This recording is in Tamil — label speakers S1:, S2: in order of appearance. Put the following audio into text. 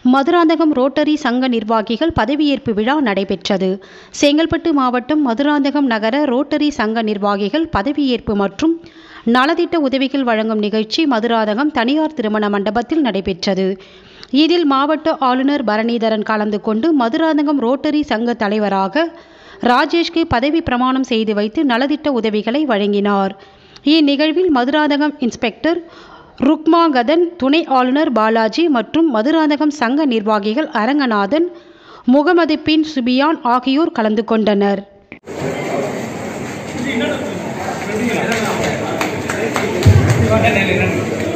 S1: மதுராந்தகம் ரோட்டரி சங்க நிர்வாகிகள் பதவியேற்பு விழா நடைபெற்றது செங்கல்பட்டு மாவட்டம் மதுராந்தகம் நகர ரோட்டரி சங்க நிர்வாகிகள் பதவியேற்பு மற்றும் நலத்திட்ட உதவிகள் வழங்கும் நிகழ்ச்சி மதுராந்தகம் தனியார் திருமண மண்டபத்தில் நடைபெற்றது இதில் மாவட்ட ஆளுநர் பரணிதரன் கலந்து கொண்டு மதுராந்தகம் ரோட்டரி சங்க தலைவராக ராஜேஷ்க்கு பதவி பிரமாணம் செய்து வைத்து நலத்திட்ட உதவிகளை வழங்கினார் இந்நிகழ்வில் மதுராந்தகம் இன்ஸ்பெக்டர் ருக்மாகதன் துணை ஆளுநர் பாலாஜி மற்றும் மதுராந்தகம் சங்க நிர்வாகிகள் அரங்கநாதன் முகமது பின் சுபியான் ஆகியோர் கலந்து கொண்டனர்
S2: நன்றி, நன்றி.